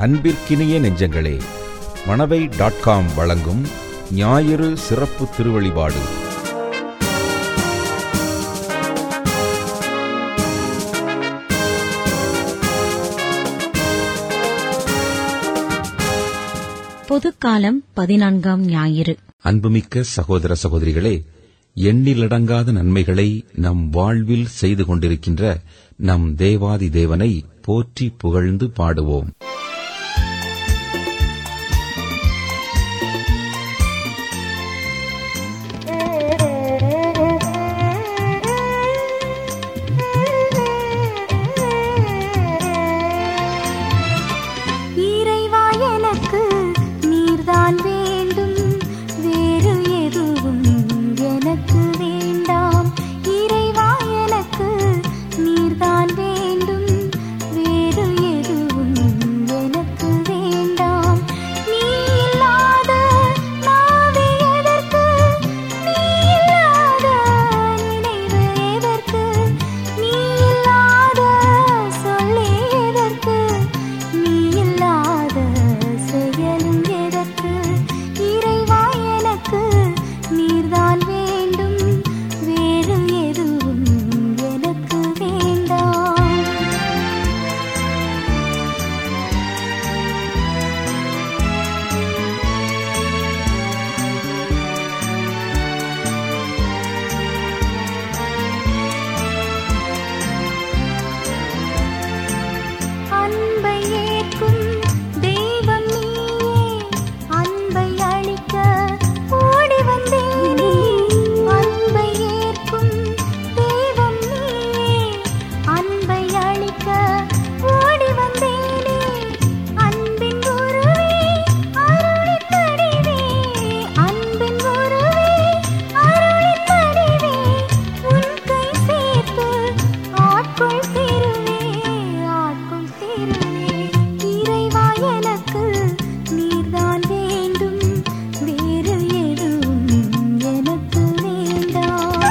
அன்பிற்கினிய நெஞ்சங்களே Manavai dot com வழங்கும் ஞாயிறு சிறப்பு திருவழிபாடு பொதுக்காலம் பதினான்காம் ஞாயிறு அன்புமிக்க சகோதர சகோதரிகளே எண்ணிலடங்காத நன்மைகளை நம் வாழ்வில் செய்து கொண்டிருக்கின்ற நம் தேவாதி தேவனை போற்றி புகழ்ந்து பாடுவோம் இறைவா எனக்கு நீர்தான் வேண்டும் வேறு எதுவும் எனக்கு வேண்டாம் இறைவா எனக்கு நீர்தான் வேண்டும் வேறு எதுவும் எனக்கு வேண்டாம் நீ இல்லாத நாவே எதற்கு நீ இல்லாத நினைவு எதற்கு நீ இல்லாத சொல்லே எதற்கு நீ இல்லாத செயலும் எதற்கு இறைவா எனக்கு நீர்தான் வேண்டும் வேறு எதுவும் எனக்கு வேண்டாம் அன்பை ஏற்கும் தெய்வம் நீயே அன்பை அளிக்க ஓடி வந்தேனே அன்பை ஏற்கும் தெய்வம் நீயே அன்பை அளிக்க ஓடி வந்தேனே அன்பின் குருவே அருளின் வடிவே அன்பின் குருவே அருளின் வடிவே உன் கை சேர்த்து ஆட்கொள் திருவே ஆட்கொள் திருவே இறைவா எனக்கு நீர்தான் வேண்டும் வேறு எதுவும் எனக்கு வேண்டாம்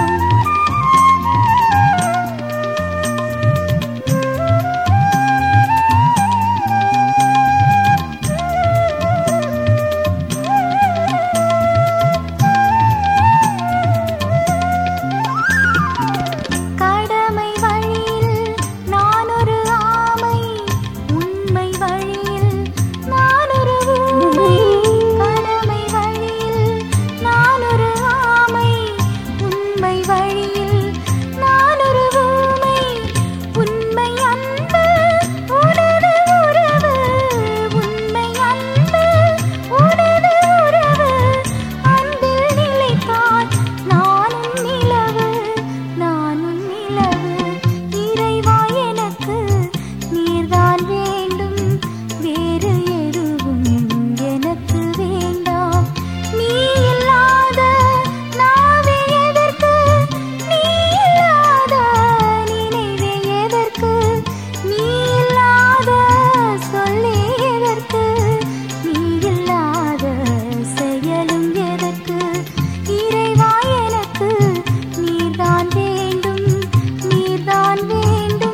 கடமை வழியில் நான் ஒரு ஆமை உண்மை வழியில் நான் ஒரு ஊமை கடமை வழியில் நான் ஒரு ஆமை உண்மை வழியில் நான் ஒரு ஊமை உண்மை அன்பு உனது உறவு உண்மை அன்பு உனது உறவு அன்பில் நிலைத்தான் நானும் நிலவு நானும் நிலவு இறைவா எனக்கு நீர்தான் வேண்டும் வேறு எதுவும் எனக்கு வேண்டாம் நீ இல்லாத நாவே எதற்கு நீ இல்லாத நினைவே எதற்கு நீ இல்லாத சொல்லே எதற்கு நீ இல்லாத செயலும் எதற்கு இறைவா எனக்கு நீர்தான் வேண்டும் நீர்தான் வேண்டும்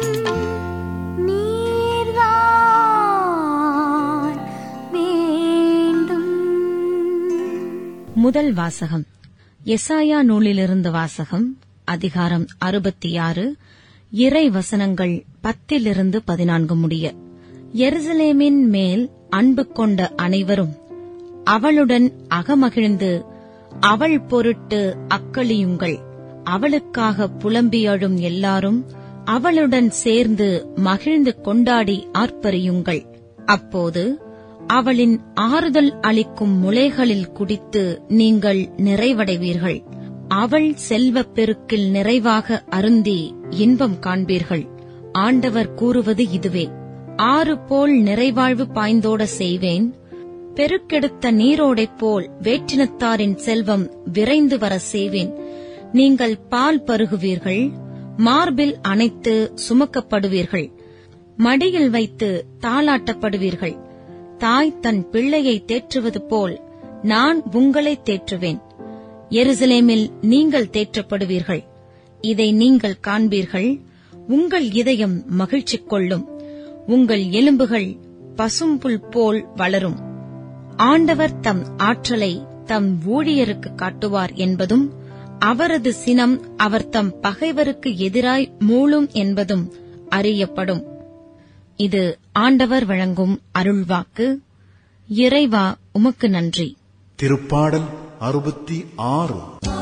நீர்தான் வேண்டும் முதல் வாசகம் எசாயா நூலிலிருந்து வாசகம் அதிகாரம் அறுபத்தி ஆறு இறை வசனங்கள் பத்திலிருந்து பதினான்கு முடிய எருசலேமின் மேல் அன்பு கொண்ட அனைவரும் அவளுடன் அகமகிழ்ந்து அவள் பொருட்டு அக்களியுங்கள் அவளுக்காக புலம்பி அழும் எல்லாரும் அவளுடன் சேர்ந்து மகிழ்ந்து கொண்டாடி ஆர்ப்பரியுங்கள் அப்போது அவளின் ஆறுதல் அளிக்கும் முளைகளில் குடித்து நீங்கள் நிறைவடைவீர்கள் அவள் செல்வப் பெருக்கில் நிறைவாக அருந்தி இன்பம் காண்பீர்கள் ஆண்டவர் கூறுவது இதுவே ஆறு போல் நிறைவாழ்வு பாய்ந்தோட செய்வேன் பெருக்கெடுத்த நீரோடைப் போல் வேற்றினத்தாரின் செல்வம் விரைந்து வர செய்வேன் நீங்கள் பால் பருகுவீர்கள் மார்பில் அணைத்து சுமக்கப்படுவீர்கள் மடியில் வைத்து தாளாட்டப்படுவீர்கள் தாய் தன் பிள்ளையை தேற்றுவது போல் நான் உங்களை தேற்றுவேன் எருசலேமில் நீங்கள் தேற்றப்படுவீர்கள் இதை நீங்கள் காண்பீர்கள் உங்கள் இதயம் மகிழ்ச்சி கொள்ளும் உங்கள் எலும்புகள் பசும்புல் போல் வளரும் ஆண்டவர் தம் ஆற்றலை தம் ஊழியருக்கு காட்டுவார் என்பதும் அவரது சினம் அவர் தம் பகைவருக்கு எதிராய் மூளும் என்பதும் அறியப்படும் இது ஆண்டவர் வழங்கும் அருள்வாக்கு இறைவா உமக்கு நன்றி திருப்பாடல் அறுபத்தி ஆறு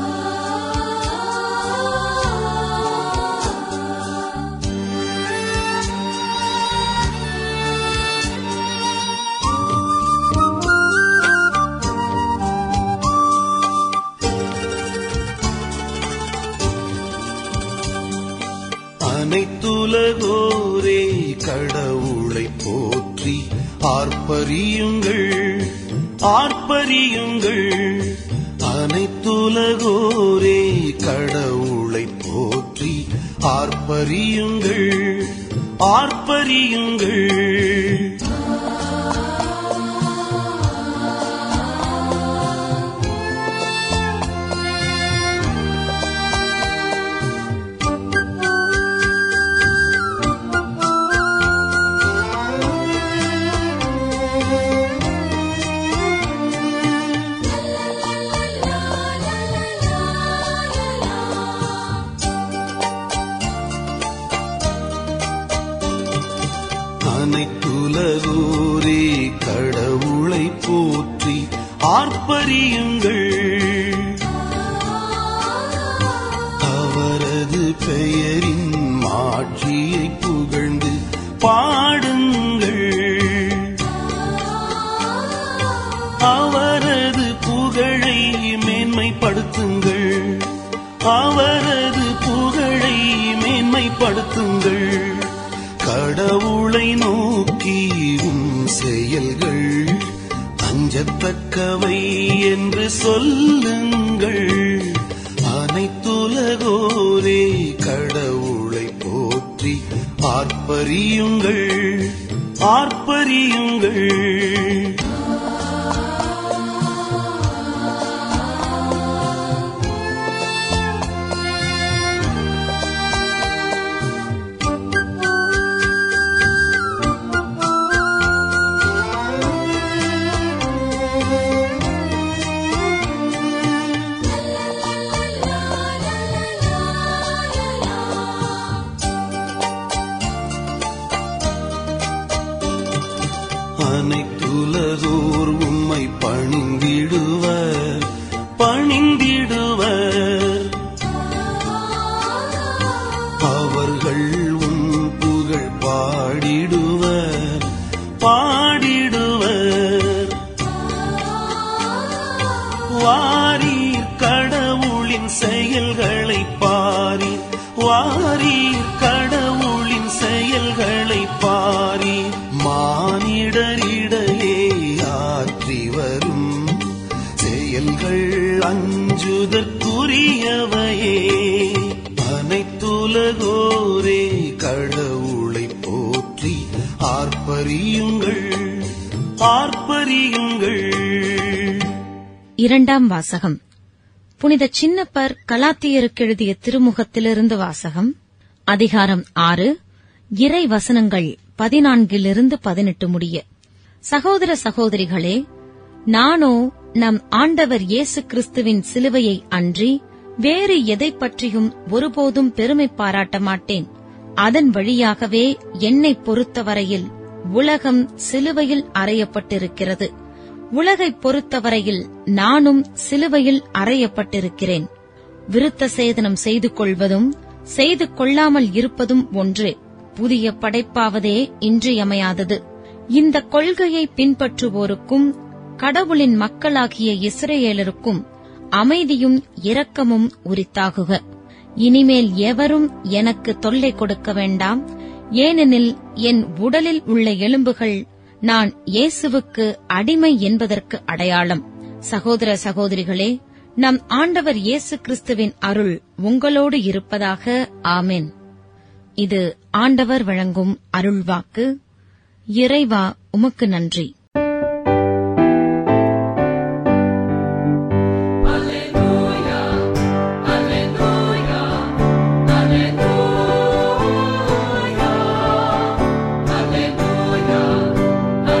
அனைத்துலகோரே கடவுளை போற்றி ஆர்ப்பரியுங்கள் ஆர்ப்பரியுங்கள் அனைத்துலகோரே கடவுளை போற்றி ஆர்ப்பரியுங்கள் ஆர்ப்பரியுங்கள் அனைத்துலகோரே கடவுளை போற்றி ஆர்ப்பரியுங்கள் அவரது பெயரின் மாட்சியை புகழ்ந்து பாடுங்கள் அவரது புகழை மேன்மைப்படுத்துங்கள் அவரது புகழை மேன்மைப்படுத்துங்கள் கடவுளை நோக்கி உம் செயல்கள் அஞ்சத்தக்கவை என்று சொல்லுங்கள் அனைத்துலகோரே கடவுளை போற்றி ஆர்ப்பரியுங்கள் ஆர்ப்பரியுங்கள் அனைத்துலகோர் உம்மை பணிந்திடுவர் பணிந்திடுவர் அவர்கள் உம் புகழ் பாடிடுவர் பாடிடுவர் வாரீர் கடவுளின் செயல்களை பாரீர் வாரீர் கடவுளின் செயல்களை பாரீர் மானிடரிடையே ஆற்றி வரும் செயல்கள் அஞ்சுதற்குரியவையே அனைத்துலகோரே கடவுளை போற்றி ஆர்ப்பரியுங்கள் ஆர்ப்பரியுங்கள் இரண்டாம் வாசகம் புனித சின்னப்பர் கலாத்தியருக்கு எழுதிய திருமுகத்திலிருந்து வாசகம் அதிகாரம் ஆறு இறை வசனங்கள் பதினான்கிலிருந்து பதினெட்டு முடிய சகோதர சகோதரிகளே நானோ நம் ஆண்டவர் இயேசு கிறிஸ்துவின் சிலுவையை அன்றி வேறு எதைப் பற்றியும் ஒருபோதும் பெருமை பாராட்ட மாட்டேன் அதன் வழியாகவே என்னை பொறுத்தவரையில் உலகம் சிலுவையில் அறையப்பட்டிருக்கிறது உலகைப் பொறுத்தவரையில் நானும் சிலுவையில் அறையப்பட்டிருக்கிறேன் விருத்த சேதனம் செய்து கொள்வதும் செய்து கொள்ளாமல் இருப்பதும் ஒன்றே புதிய படைப்பாவதே இன்றியமையாதது இந்த கொள்கையை பின்பற்றுவோருக்கும் கடவுளின் மக்களாகிய இஸ்ரேலருக்கும் அமைதியும் இரக்கமும் உரித்தாகுக இனிமேல் எவரும் எனக்கு தொல்லை கொடுக்க வேண்டாம் ஏனெனில் என் உடலில் உள்ள எலும்புகள் நான் இயேசுவுக்கு அடிமை என்பதற்கு அடையாளம் சகோதர சகோதரிகளே நம் ஆண்டவர் இயேசு கிறிஸ்துவின் அருள் உங்களோடு இருப்பதாக ஆமென் இது ஆண்டவர் வழங்கும் அருள்வாக்கு இறைவா உமக்கு நன்றி Alleluia,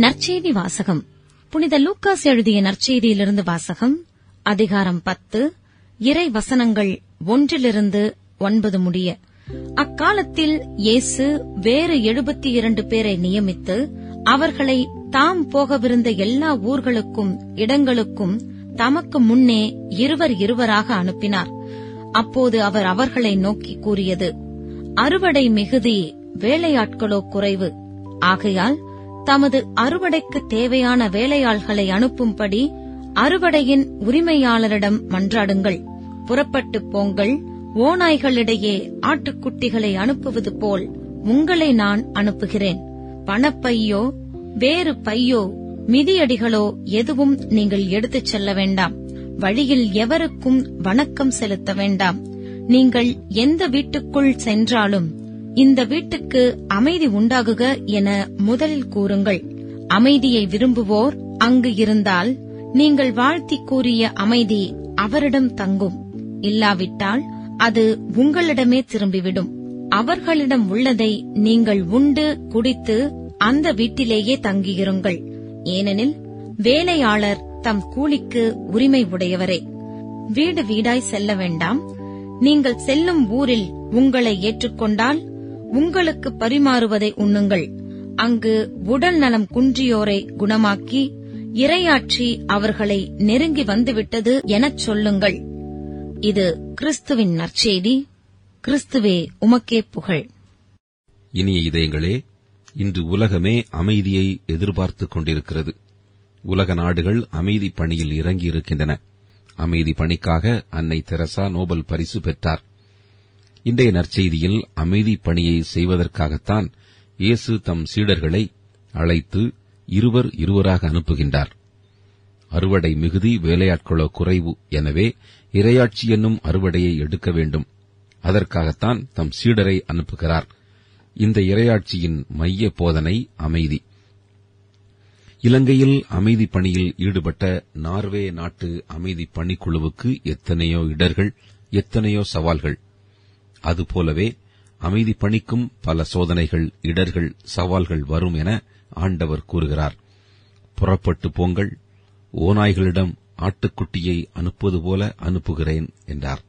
நற்செய்தி வாசகம் புனித லூக்காஸ் எழுதிய நற்செய்தியிலிருந்து வாசகம் அதிகாரம் பத்து இறை வசனங்கள் ஒன்றிலிருந்து ஒன்பது முடிய அக்காலத்தில் இயேசு வேறு எழுபத்தி இரண்டு பேரை நியமித்து அவர்களை தாம் போகவிருந்த எல்லா ஊர்களுக்கும் இடங்களுக்கும் தமக்கு முன்னே இருவர் இருவராக அனுப்பினார் அப்போது அவர் அவர்களை நோக்கி கூறியது அறுவடை மிகுதி வேலையாட்களோ குறைவு ஆகையால் தமது அறுவடைக்கு தேவையான வேலையாள்களை அனுப்பும்படி அறுவடையின் உரிமையாளரிடம் மன்றாடுங்கள் புறப்பட்டு போங்கள் ஓநாய்களிடையே ஆட்டுக்குட்டிகளை அனுப்புவது போல் உங்களை நான் அனுப்புகிறேன் பணப்பையோ வேறு பையோ மிதியடிகளோ எதுவும் நீங்கள் எடுத்துச் செல்ல வேண்டாம் வழியில் எவருக்கும் வணக்கம் செலுத்த வேண்டாம் நீங்கள் எந்த வீட்டுக்குள் சென்றாலும் இந்த வீட்டுக்கு அமைதி உண்டாகுக என முதலில் கூறுங்கள் அமைதியை விரும்புவோர் அங்கு இருந்தால் நீங்கள் வாழ்த்தி கூறிய அமைதி அவரிடம் தங்கும் இல்லாவிட்டால் அது உங்களிடமே திரும்பிவிடும் அவர்களிடம் உள்ளதை நீங்கள் உண்டு குடித்து அந்த வீட்டிலேயே தங்கியிருங்கள் ஏனெனில் வேலையாளர் தம் கூலிக்கு உரிமை உடையவரே வீடு வீடாய் செல்ல வேண்டாம் நீங்கள் செல்லும் ஊரில் உங்களை ஏற்றுக்கொண்டால் உங்களுக்கு பரிமாறுவதை உண்ணுங்கள் அங்கு உடல் நலம் குன்றியோரை குணமாக்கி இரையாற்றி அவர்களை நெருங்கி வந்துவிட்டது எனச் சொல்லுங்கள் இது கிறிஸ்துவின் நற்செய்தி கிறிஸ்துவே உமக்கே புகழ் இனிய இதயங்களே இன்று உலகமே அமைதியை எதிர்பார்த்துக் கொண்டிருக்கிறது உலக நாடுகள் அமைதி பணியில் இறங்கியிருக்கின்றன அமைதி பணிக்காக அன்னை தெரசா நோபல் பரிசு பெற்றார் இன்றைய நற்செய்தியில் அமைதி பணியை செய்வதற்காகத்தான் இயேசு தம் சீடர்களை அழைத்து இருவர் இருவராக அனுப்புகின்றார் அறுவடை மிகுதி வேலையாட்களோ குறைவு எனவே இரையாட்சி என்னும் அறுவடையை எடுக்க வேண்டும் அதற்காகத்தான் தம் சீடரை அனுப்புகிறார் இந்த இரையாட்சியின் மைய போதனை அமைதி இலங்கையில் அமைதி பணியில் ஈடுபட்ட நார்வே நாட்டு அமைதி பணிக்குழுவுக்கு எத்தனையோ இடர்கள் எத்தனையோ சவால்கள் அதுபோலவே அமைதி பணிக்கும் பல சோதனைகள் இடர்கள் சவால்கள் வரும் என ஆண்டவர் கூறுகிறார் புறப்பட்டு போங்கள் ஓநாய்களிடம் ஆட்டுக்குட்டியை அனுப்புவது போல அனுப்புகிறேன் என்றார்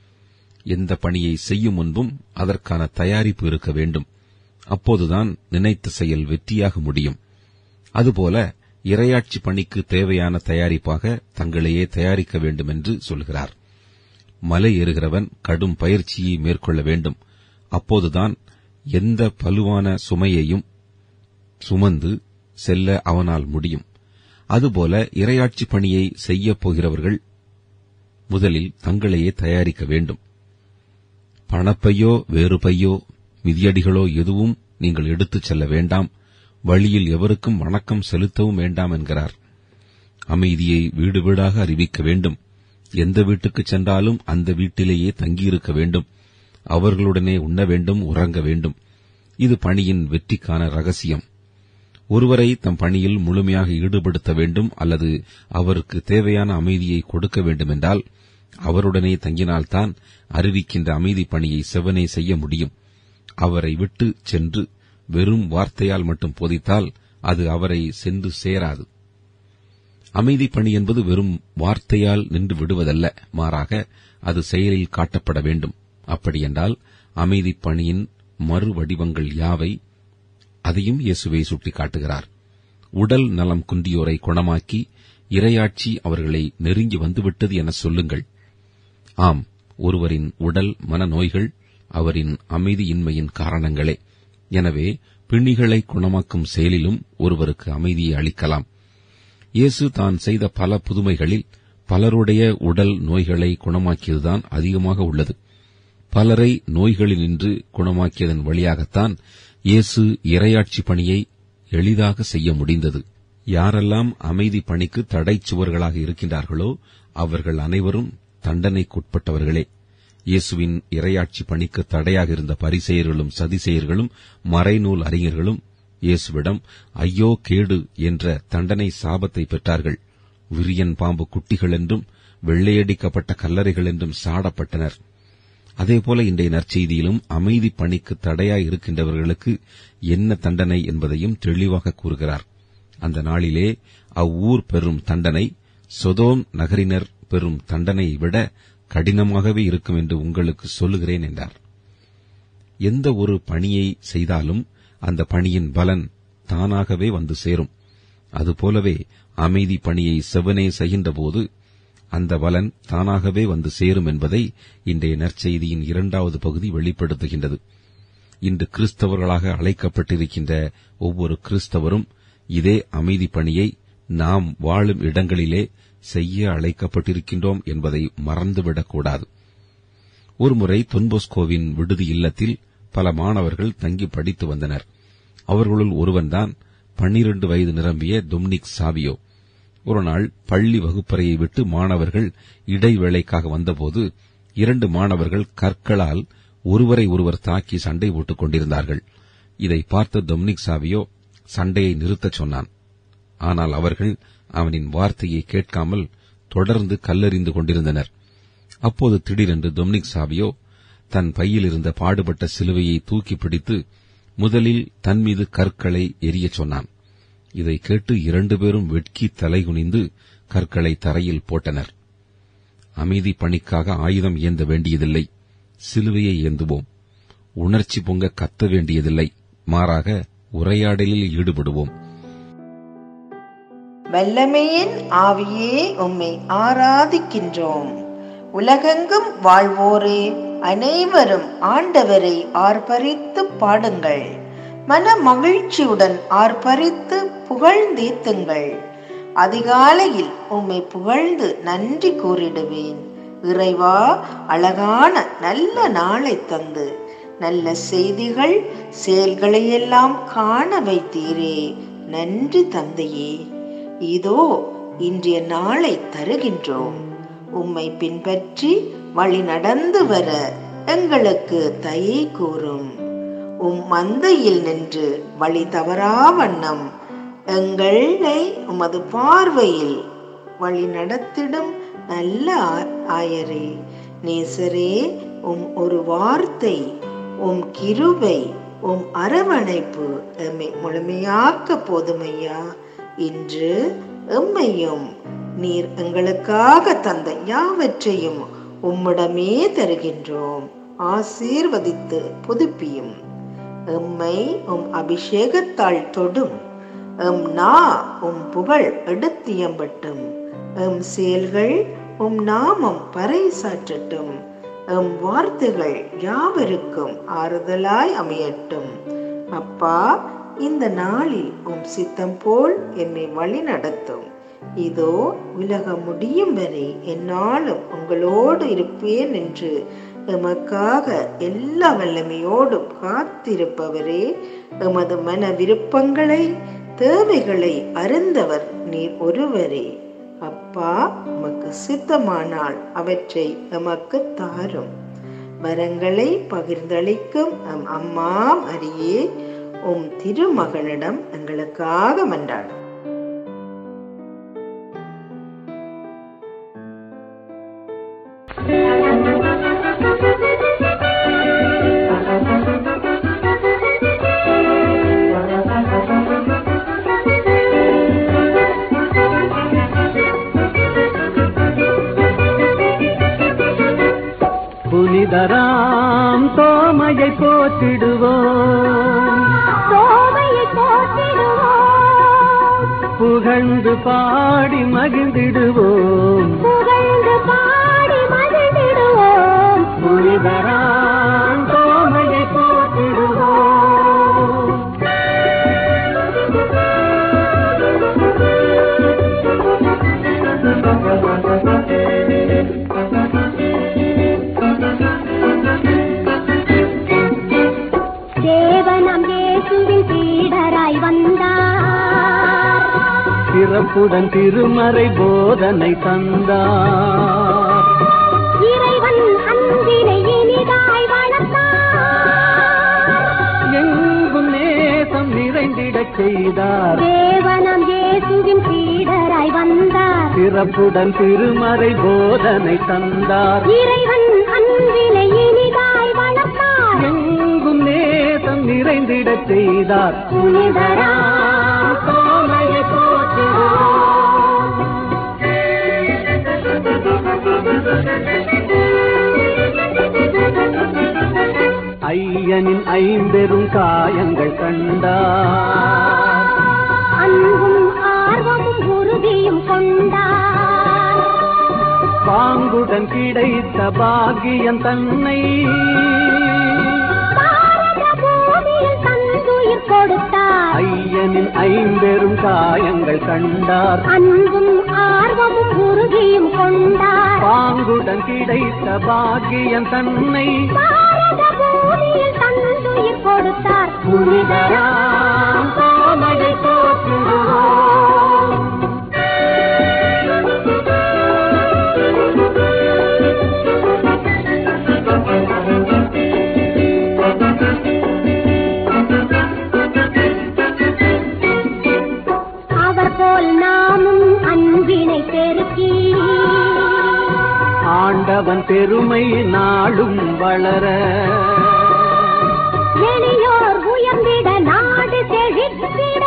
எந்த பணியை செய்யும் முன்பும் அதற்கான தயாரிப்பு இருக்க வேண்டும் அப்போதுதான் நினைத்த செயல் வெற்றியாக முடியும் அதுபோல இரையாட்சி பணிக்கு தேவையான தயாரிப்பாக தங்களையே தயாரிக்க வேண்டும் என்று சொல்கிறார் மலை ஏறுகிறவன் கடும் பயிற்சியை மேற்கொள்ள வேண்டும் அப்போதுதான் எந்த பலுவான சுமையையும் சுமந்து செல்ல அவனால் முடியும் அதுபோல இரையாட்சி பணியை செய்யப் போகிறவர்கள் முதலில் தங்களையே தயாரிக்க வேண்டும் பணப்பையோ வேறு பையோ மிதியடிகளோ எதுவும் நீங்கள் எடுத்துச் செல்ல வேண்டாம் வழியில் எவருக்கும் வணக்கம் செலுத்தவும் வேண்டாம் என்கிறார் அமைதியை வீடு வீடாக அறிவிக்க வேண்டும் எந்த வீட்டுக்குச் சென்றாலும் அந்த வீட்டிலேயே தங்கியிருக்க வேண்டும் அவர்களுடனே உண்ண வேண்டும் உறங்க வேண்டும் இது பணியின் வெற்றிக்கான ரகசியம் ஒருவரை தம் பணியில் முழுமையாக ஈடுபடுத்த வேண்டும் அல்லது அவருக்கு தேவையான அமைதியை கொடுக்க வேண்டுமென்றால் அவருடனே தங்கினால்தான் அறிவிக்கின்ற அமைதி பணியை செவனே செய்ய முடியும் அவரை விட்டு சென்று வெறும் வார்த்தையால் மட்டும் போதித்தால் அது அவரை சென்று சேராது அமைதி பணி என்பது வெறும் வார்த்தையால் நின்று விடுவதல்ல மாறாக அது செயலில் காட்டப்பட வேண்டும் அப்படியென்றால் அமைதி பணியின் மறு வடிவங்கள் யாவை அதையும் இயேசுவை சுட்டிக்காட்டுகிறார் உடல் நலம் குன்றியோரை குணமாக்கி இரையாட்சி அவர்களை நெருங்கி வந்துவிட்டது என சொல்லுங்கள் ஆம் ஒருவரின் உடல் மனநோய்கள் அவரின் அமைதியின்மையின் காரணங்களே எனவே பிணிகளை குணமாக்கும் செயலிலும் ஒருவருக்கு அமைதியை அளிக்கலாம் இயேசு தான் செய்த பல புதுமைகளில் பலருடைய உடல் நோய்களை குணமாக்கியதுதான் அதிகமாக உள்ளது பலரை நோய்களினின்று குணமாக்கியதன் வழியாகத்தான் இயேசு இரையாட்சி பணியை எளிதாக செய்ய முடிந்தது யாரெல்லாம் அமைதி பணிக்கு தடை சுவர்களாக இருக்கின்றார்களோ அவர்கள் அனைவரும் தண்டனைக்குட்பட்டவர்களே இயேசுவின் இரையாட்சி பணிக்கு தடையாக இருந்த பரிசெயர்களும் சதிசெயர்களும் மறைநூல் அறிஞர்களும் இயேசுவிடம் ஐயோ கேடு என்ற தண்டனை சாபத்தை பெற்றார்கள் விரியன் பாம்பு குட்டிகள் என்றும் வெள்ளையடிக்கப்பட்ட கல்லறைகள் என்றும் சாடப்பட்டனர் அதேபோல இன்றைய நற்செய்தியிலும் அமைதி பணிக்கு தடையாய் இருக்கின்றவர்களுக்கு என்ன தண்டனை என்பதையும் தெளிவாக கூறுகிறார் அந்த நாளிலே அவ்வூர் பெறும் தண்டனை சொதோம் நகரினர் பெறும் தண்டனையை விட கடினமாகவே இருக்கும் என்று உங்களுக்கு சொல்லுகிறேன் என்றார் எந்த ஒரு பணியை செய்தாலும் அந்த பணியின் பலன் தானாகவே வந்து சேரும் அதுபோலவே அமைதி பணியை செவனே செய்கின்றபோது அந்த பலன் தானாகவே வந்து சேரும் என்பதை இன்றைய நற்செய்தியின் இரண்டாவது பகுதி வெளிப்படுத்துகின்றது இன்று கிறிஸ்தவர்களாக அழைக்கப்பட்டிருக்கின்ற ஒவ்வொரு கிறிஸ்தவரும் இதே அமைதி பணியை நாம் வாழும் இடங்களிலே செய்ய அழைக்கப்பட்டிருக்கின்றோம் என்பதை மறந்துவிடக்கூடாது ஒருமுறை தொன்போஸ்கோவின் விடுதி இல்லத்தில் பல மாணவர்கள் தங்கி படித்து வந்தனர் அவர்களுள் ஒருவன்தான் பன்னிரண்டு வயது நிரம்பிய டொமினிக் சாவியோ ஒருநாள் பள்ளி வகுப்பறையை விட்டு மாணவர்கள் இடைவேளைக்காக வந்தபோது இரண்டு மாணவர்கள் கற்களால் ஒருவரை ஒருவர் தாக்கி சண்டை போட்டுக் கொண்டிருந்தார்கள் இதை பார்த்த டொமினிக் சாவியோ சண்டையை நிறுத்தச் சொன்னான் ஆனால் அவர்கள் அவனின் வார்த்தையை கேட்காமல் தொடர்ந்து கல்லெறிந்து கொண்டிருந்தனர் அப்போது திடீரென்று டொமினிக் சாவியோ தன் பையில் இருந்த பாடுபட்ட சிலுவையை தூக்கி பிடித்து முதலில் தன் மீது கற்களை எரியச் சொன்னான் இதை கேட்டு இரண்டு பேரும் வெட்கி தலைகுனிந்து கற்களை தரையில் போட்டனர் அமைதி பணிக்காக ஆயுதம் ஏந்த வேண்டியதில்லை சிலுவையை ஏந்துவோம் உணர்ச்சி பொங்க கத்த வேண்டியதில்லை மாறாக உரையாடலில் ஈடுபடுவோம் வல்லமையின் ஆவியே உம்மை ஆராதிக்கின்றோம் உலகெங்கும் வாழ்வோரே அனைவரும் ஆண்டவரை ஆர்ப்பரித்து பாடுங்கள் மன மகிழ்ச்சியுடன் ஆர்ப்பரித்து புகழ்ந்தேத்துங்கள் அதிகாலையில் உம்மை புகழ்ந்து நன்றி கூறிடுவேன் இறைவா அழகான நல்ல நாளை தந்து நல்ல செய்திகள் செயல்களையெல்லாம் காண வைத்தீரே நன்றி தந்தையே இதோ இன்றைய நாளை தருகின்றோம் உம்மை பின்பற்றி வழி நடந்து வர எங்களுக்கு தயை கூறும் உம் மந்தையில் நின்று வழி தவறா வண்ணம் எங்களை உமது பார்வையில் வழி நடத்திடும் நல்ல ஆ- ஆயரே நேசரே உம் ஒரு வார்த்தை உம் கிருபை உம் அரவணைப்பு எம்மை முழுமையாக்க போதுமையா இன்று எம்மையும் நீர் எங்களுக்காக தந்த யாவற்றையும் உம்மிடமே தருகின்றோம் ஆசீர்வதித்து புதுப்பியும் எம்மை உம் அபிஷேகத்தால் தொடும் எம் நா உம் புகழ் எடுத்தியம்பட்டும் எம் செயல்கள் உம் நாமம் பறைசாற்றட்டும் எம் வார்த்தைகள் யாவருக்கும் ஆறுதலாய் அமையட்டும் அப்பா இந்த நாளில் உம் சித்தம் போல் என்னை வழி நடத்தும் இதோ உலகம் முடியும் வரை என்னாலும் உங்களோடு இருப்பேன் என்று எமக்காக எல்லா வல்லமையோடும் காத்திருப்பவரே எமது மன விருப்பங்களை தேவைகளை அறிந்தவர் நீர் ஒருவரே அப்பா உமக்கு சித்தமானால் அவற்றை எமக்கு தாரும் வரங்களை பகிர்ந்தளிக்கும் எம் அம்மா மரியே உம் திருமகனிடம் எங்களுக்காக மன்றாடும் புனிதராம் தோமையை போற்றிடுவோம் சோமையை போற்றிடுவோம் புகழ்ந்து பாடி மகிழ்ந்திடுவோம் புகழ்ந்து பாடி மகிழ்ந்திடுவோம் புனிதராம் தோமையை போற்றிடுவோம் தேவனம் இயேசுவின் சீடராய் வந்தார் சிறப்புடன் திருமறை போதனை தந்தார் இறைவன் அன்பினை இனிதாய் வளர்த்தார் எங்கும் நேசம் நிறைந்திடச் செய்தார் தேவனம் இயேசுவின் சீடராய் வந்தார் சிறப்புடன் திருமறை போதனை தந்தார் இறைவன் அன்பினை இனிதாய் வளர்த்தார் எங்கும் நேசம் நிறைந்திடச் செய்தார் புனிதராம் தோமையை ஐயனின் ஐம்பெரும் காயங்கள் கண்டார் அன்பும் ஆர்வமும் உறுதியும் கொண்டார் பாங்குடன் கிடைத்த பாக்கியம் தன்னை பாரத பூமியில் தந்துயிர் கொடுத்தார் ஐயனின் ஐம்பெரும் காயங்கள் கண்டார் அன்பும் ஆர்வமும் உறுதியும் கொண்டார் பாங்குடன் கிடைத்த பாக்கியம் தன்னை பாரத பூமியில் தந்துயிர் கொடுத்தார் புனிதராம் தாமரை போற்றுகிறோம் அவர் போல் நாமும் அன்பினை பெருக்கி ஆண்டவன் பெருமை நாளும் வளர எளியோர் உயர்ந்திட நாடு செழித்திட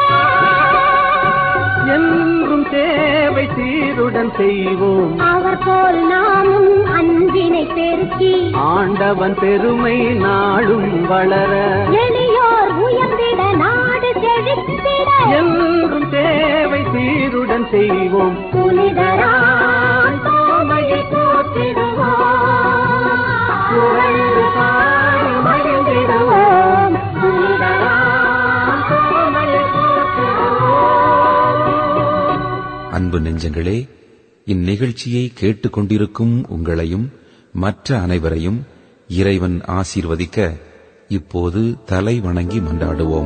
என்றும் தேவை சீருடன் செய்வோம் அவர் போல் நாமும் அன்பினை பெருக்கி ஆண்டவன் பெருமை நாளும் வளர எளியோர் உயர்ந்திட நாடு செழித்திட என்றும் தேவை சீருடன் செய்வோம் புனிதராம் தோமையை போற்றிடுவோம் புகழ்ந்து பாடி மகிழ்ந்திடுவோம் புனிதராம் தோமையை போற்றிடுவோம் அன்பு நெஞ்சங்களே இந்நிகழ்ச்சியை கேட்டுக்கொண்டிருக்கும் உங்களையும் மற்ற அனைவரையும் இறைவன் ஆசீர்வதிக்க இப்போது தலை வணங்கி மன்றாடுவோம்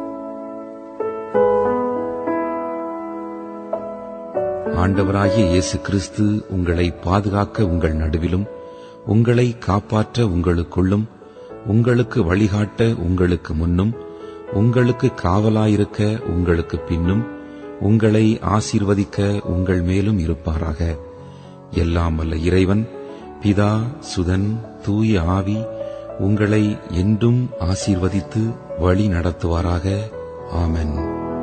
ஆண்டவராகிய இயேசு கிறிஸ்து உங்களை பாதுகாக்க உங்கள் நடுவிலும் உங்களை காப்பாற்ற உங்களுக்குள்ளும் உங்களுக்கு வழிகாட்ட உங்களுக்கு முன்னும் உங்களுக்கு காவலாயிருக்க உங்களுக்கு பின்னும் உங்களை ஆசீர்வதிக்க உங்கள் மேலும் இருப்பாராக எல்லாம் வல்ல இறைவன் பிதா சுதன் தூய ஆவி உங்களை என்றும் ஆசீர்வதித்து வழி நடத்துவாராக ஆமென்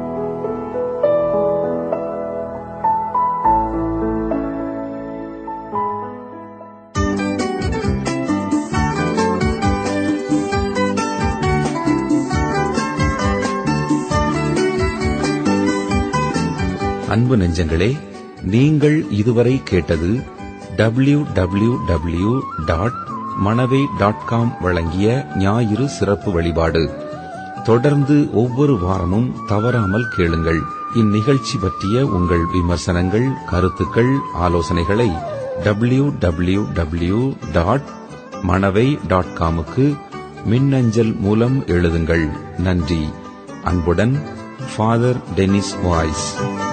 அன்பு நெஞ்சங்களே நீங்கள் இதுவரை கேட்டது W W W dot Manavai dot com வழங்கிய ஞாயிறு சிறப்பு வழிபாடு தொடர்ந்து ஒவ்வொரு வாரமும் தவறாமல் கேளுங்கள் இந்நிகழ்ச்சி பற்றிய உங்கள் விமர்சனங்கள் கருத்துக்கள் ஆலோசனைகளை W W W dot Manavai dot காமுக்கு மின்னஞ்சல் மூலம் எழுதுங்கள் நன்றி அன்புடன் ஃபாதர் டெனிஸ் வாய்ஸ்